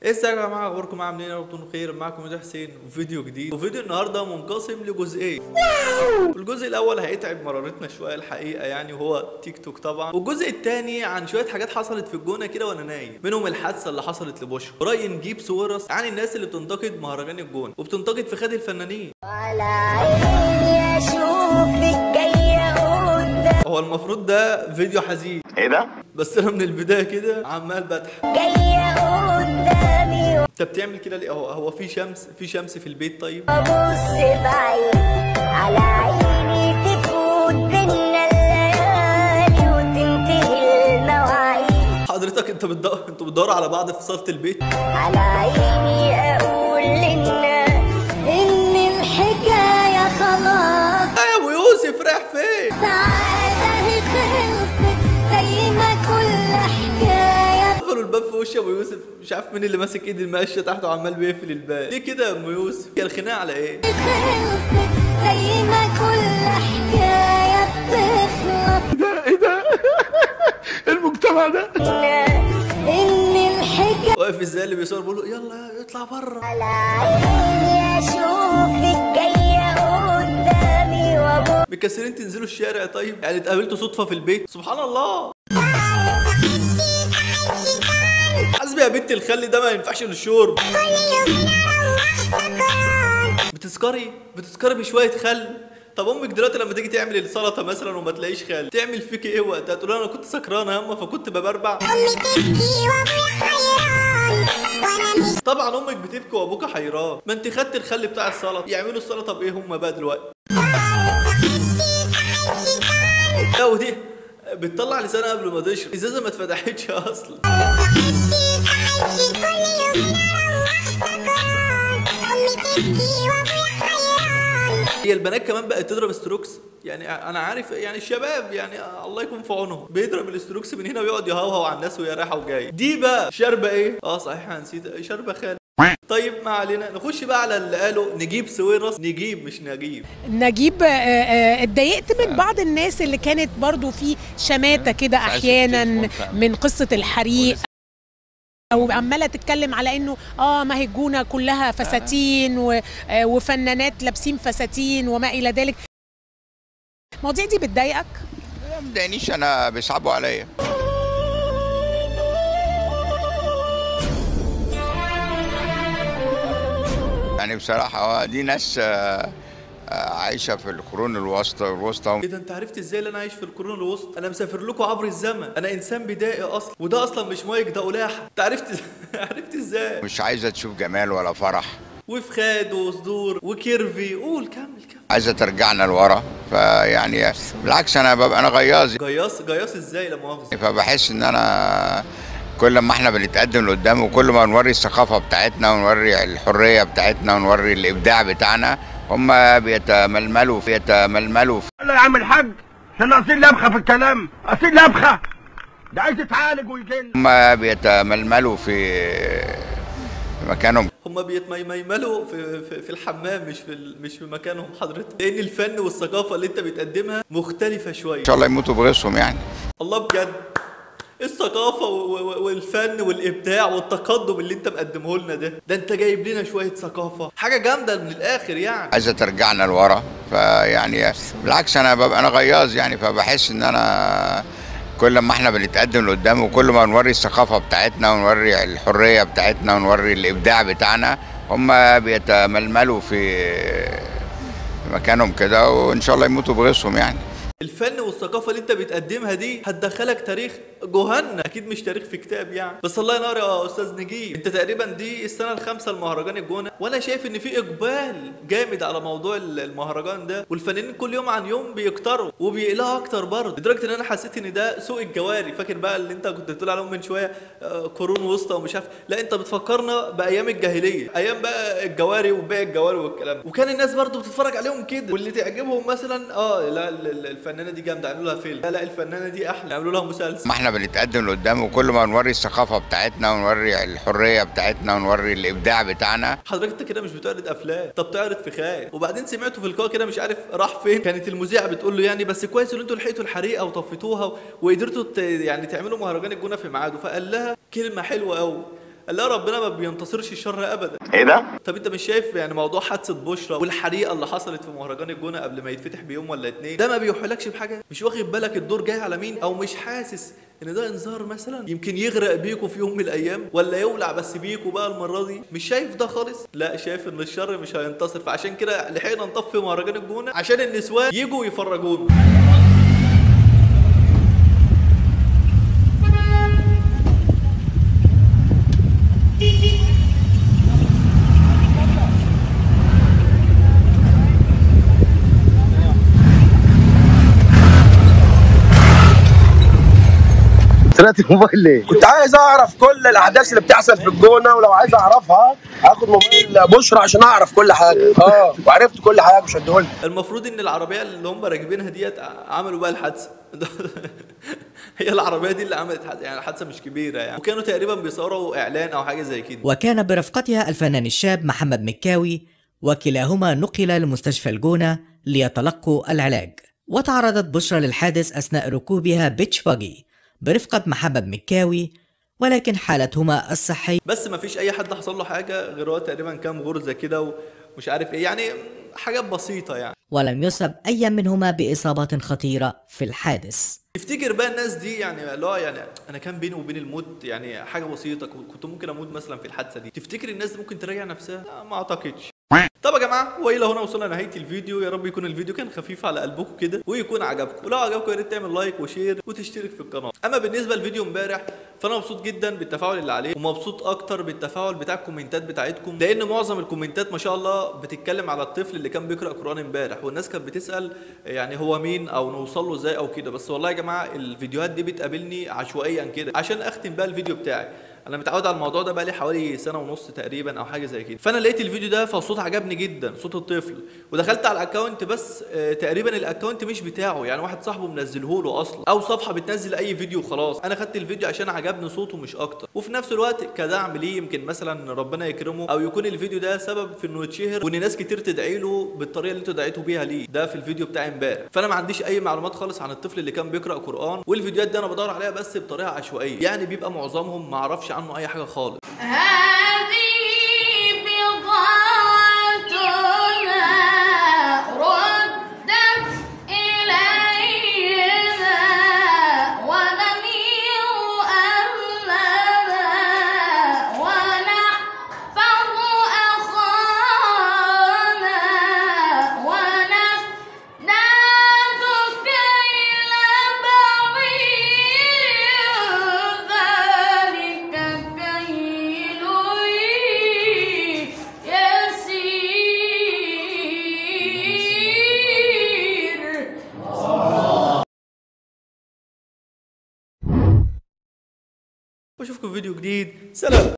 ازيكم يا جماعه اخباركم عاملين ايه ربكم خير معاكم مدحت حسين وفيديو جديد وفيديو النهارده منقسم لجزئين الجزء الاول هيتعب مرارتنا شويه الحقيقه يعني وهو تيك توك طبعا والجزء الثاني عن شويه حاجات حصلت في الجونه كده وانا نايم منهم الحادثه اللي حصلت لبشر راي نجيب سويرس عن الناس اللي بتنتقد مهرجان الجونه وبتنتقد في خد الفنانين على عيني اشوفك جايه قدام هو المفروض ده فيديو حزين ايه ده؟ بس انا من البدايه كده عمال بضحك جايه قدامي انت بتعمل كده ليه هو هو في شمس في شمس في البيت طيب وابص بعيد على عيني تفوت بينا الليالي وتنتهي المواعيد حضرتك انت بتدور انتوا بتدوروا على بعض في صاله البيت على عيني اقول للناس ان الحكايه خلاص اه يا ابو يوسف رايح فين سعاده هي خلصت زي ما كل حكايه قفلوا الباب في وش ابو يوسف مش عارف مين اللي ماسك ايد المقشه تحته وعمال بيقفل الباب ليه كده يا ام يوسف هي الخناقه على ايه خلصت زي ما كل حكايه بتخلص المجتمع ده الناس ان الحكايه واقف ازاي اللي بيصور بيقول له يلا اطلع بره على عيني اشوفك جايه قدامي وابص مكسرين تنزلوا الشارع طيب يعني اتقابلتوا صدفه في البيت سبحان الله حسبي يا بنت الخل ده ما ينفعش للشرب بتسكري بتسكري بشويه خل طب امك دلوقتي لما تيجي تعمل السلطه مثلا وما تلاقيش خل تعمل فيك ايه وقتها تقول لها انا كنت سكرانه ياما فكنت ببربع طبعا امك بتبكي وابوك حيران ما انت خدت الخل بتاع السلطه يعملوا السلطه بايه هم بقى دلوقتي لا ودي بتطلع لسانها قبل ما تشرب ازازه ما اتفتحتش اصلا هي البنات كمان بقت تضرب ستروكس يعني انا عارف يعني الشباب يعني الله يكون في عونهم بيضرب الاستروكس من هنا ويقعد يهوهو على الناس وهي رايحه وجايه دي بقى شاربه ايه اه صحيح أنا نسيت شاربه خال طيب ما علينا نخش بقى على اللي قالوا نجيب سويرس نجيب مش نجيب نجيب آه، آه، اتضايقت من بعض الناس اللي كانت برضو في شماتة كده احيانا من قصة الحريق او عماله تتكلم على انه اه ما هي الجونه كلها فساتين و- آه، وفنانات لابسين فساتين وما الى ذلك المواضيع دي بتضايقك ما مضايقنيش انا بيصعبوا عليا يعني بصراحة اه دي ناس آه، آه، عايشة في القرون الوسطى الوسطى ايه ده انت عرفت ازاي ان انا عايش في القرون الوسطى انا مسافر لكم عبر الزمن انا انسان بدائي اصلا وده اصلا مش مايك ده قلاحه انت عرفت عرفت ازاي مش عايزة تشوف جمال ولا فرح وفخاد وصدور وكيرفي قول كمل كمل عايزة ترجعنا لورا فيعني بالعكس انا ببقى انا غياظ جياص جياص ازاي لا مؤاخذه فبحس ان انا كل ما احنا بنتقدم لقدام وكل ما نوري الثقافه بتاعتنا ونوري الحريه بتاعتنا ونوري الابداع بتاعنا هم بيتململوا بيتململوا لا يا عم الحاج احنا ناقصين لبخه في الكلام ناقصين لبخه ده عايز يتعالج ويجن هم بيتململوا في في مكانهم هما بيتميملوا في, في, في الحمام مش في ال- مش في مكانهم حضرتك لان الفن والثقافه اللي انت بتقدمها مختلفه شويه ان شاء الله يموتوا بغيظهم يعني الله بجد الثقافة و- و- والفن والإبداع والتقدم اللي أنت مقدمه لنا ده، ده أنت جايب لنا شوية ثقافة، حاجة جامدة من الآخر يعني. عايزه ترجعنا لورا فيعني بالعكس انا ببقى انا غياظ يعني فبحس ان انا كل ما احنا بنتقدم لقدام وكل ما نوري الثقافه بتاعتنا ونوري الحريه بتاعتنا ونوري الابداع بتاعنا هم بيتململوا في في مكانهم كده وان شاء الله يموتوا بغيظهم يعني الفن والثقافة اللي أنت بتقدمها دي هتدخلك تاريخ جهنم، أكيد مش تاريخ في كتاب يعني، بس الله ينور يا أستاذ نجيب، أنت تقريبا دي السنة الخامسة لمهرجان الجونة، وأنا شايف إن في إقبال جامد على موضوع ال- المهرجان ده، والفنانين كل يوم عن يوم بيكتروا وبيقلقوا أكتر برضه، لدرجة إن أنا حسيت إن ده سوق الجواري، فاكر بقى اللي أنت كنت بتقول عليهم من شوية آه، قرون وسطى ومش عارف، لا أنت بتفكرنا بأيام الجاهلية، أيام بقى الجواري وبيع الجواري والكلام ده، وكان الناس برضه بتتفرج عليهم كده، واللي تعجبهم مثلا اه لا ال- ال- الفنانة دي جامدة يعملوا لها فيلم، لا لا الفنانة دي أحلى يعملوا لها مسلسل. ما احنا بنتقدم لقدام وكل ما نوري الثقافه بتاعتنا ونوري الحريه بتاعتنا ونوري الابداع بتاعنا حضرتك انت كده مش بتعرض افلام طب تعرض فخاخ وبعدين سمعته في اللقاء كده مش عارف راح فين كانت المذيعه بتقول له يعني بس كويس ان انتوا لحقتوا الحريقه وطفيتوها وقدرتوا ت- يعني تعملوا مهرجان الجونه في ميعاده فقال لها كلمه حلوه قوي قال لا ربنا ما بينتصرش الشر ابدا ايه ده؟ طب انت مش شايف يعني موضوع حادثه بشرى والحريقه اللي حصلت في مهرجان الجونه قبل ما يتفتح بيوم ولا اتنين ده ما بيوحلكش بحاجه مش واخد بالك الدور جاي على مين او مش حاسس ان ده انذار مثلا يمكن يغرق بيكوا في يوم من الايام ولا يولع بس بيكوا بقى المره دي مش شايف ده خالص لا شايف ان الشر مش هينتصر فعشان كده لحقنا نطفي مهرجان الجونه عشان النسوان يجوا يفرجونا سرقت الموبايل ليه؟ كنت عايز اعرف كل الاحداث اللي بتحصل في الجونه ولو عايز اعرفها هاخد موبايل بشرى عشان اعرف كل حاجه اه وعرفت كل حاجه مش هديهولك المفروض ان العربيه اللي هم راكبينها ديت عملوا بقى الحادثه هي العربيه دي اللي عملت حادثه يعني حادثه مش كبيره يعني وكانوا تقريبا بيصوروا اعلان او حاجه زي كده وكان برفقتها الفنان الشاب محمد مكاوي وكلاهما نقل لمستشفى الجونة ليتلقوا العلاج وتعرضت بشرى للحادث أثناء ركوبها بيتش باجي برفقة محمد مكاوي ولكن حالتهما الصحية بس ما فيش اي حد حصل له حاجه غير هو تقريبا كام غرزه كده ومش عارف ايه يعني حاجات بسيطه يعني ولم يصب أي منهما بإصابات خطيرة في الحادث تفتكر بقى الناس دي يعني اللي هو يعني انا كان بيني وبين الموت يعني حاجه بسيطه كنت ممكن اموت مثلا في الحادثه دي تفتكر الناس دي ممكن تراجع نفسها لا ما اعتقدش طب يا جماعه والى هنا وصلنا لنهايه الفيديو يا رب يكون الفيديو كان خفيف على قلبكم كده ويكون عجبكم ولو عجبكم يا ريت تعمل لايك وشير وتشترك في القناه اما بالنسبه لفيديو امبارح فانا مبسوط جدا بالتفاعل اللي عليه ومبسوط اكتر بالتفاعل بتاع الكومنتات بتاعتكم لان معظم الكومنتات ما شاء الله بتتكلم على الطفل اللي كان بيقرا قران امبارح والناس كانت بتسال يعني هو مين او نوصل له ازاي او كده بس والله يا جماعه الفيديوهات دي بتقابلني عشوائيا كده عشان اختم بقى الفيديو بتاعي انا متعود على الموضوع ده بقى لي حوالي سنه ونص تقريبا او حاجه زي كده فانا لقيت الفيديو ده فالصوت عجبني جدا صوت الطفل ودخلت على الاكونت بس آه، تقريبا الاكونت مش بتاعه يعني واحد صاحبه منزله له اصلا او صفحه بتنزل اي فيديو خلاص انا خدت الفيديو عشان عجبني صوته مش اكتر وفي نفس الوقت كدعم ليه يمكن مثلا ربنا يكرمه او يكون الفيديو ده سبب في انه يتشهر وان ناس كتير تدعي له بالطريقه اللي انتوا دعيتوا بيها ليه ده في الفيديو بتاعي امبارح فانا ما عنديش اي معلومات خالص عن الطفل اللي كان بيقرا قران والفيديوهات دي انا بدور عليها بس بطريقه عشوائيه يعني بيبقى معظمهم ما اعرفش عنه اي حاجه خالص هذه بضاعتنا ردت إلينا ونمير أهلنا ونحفظ أخانا ونزداد كيل بعير ذلك كيل يسير واشوفكم في فيديو جديد سلام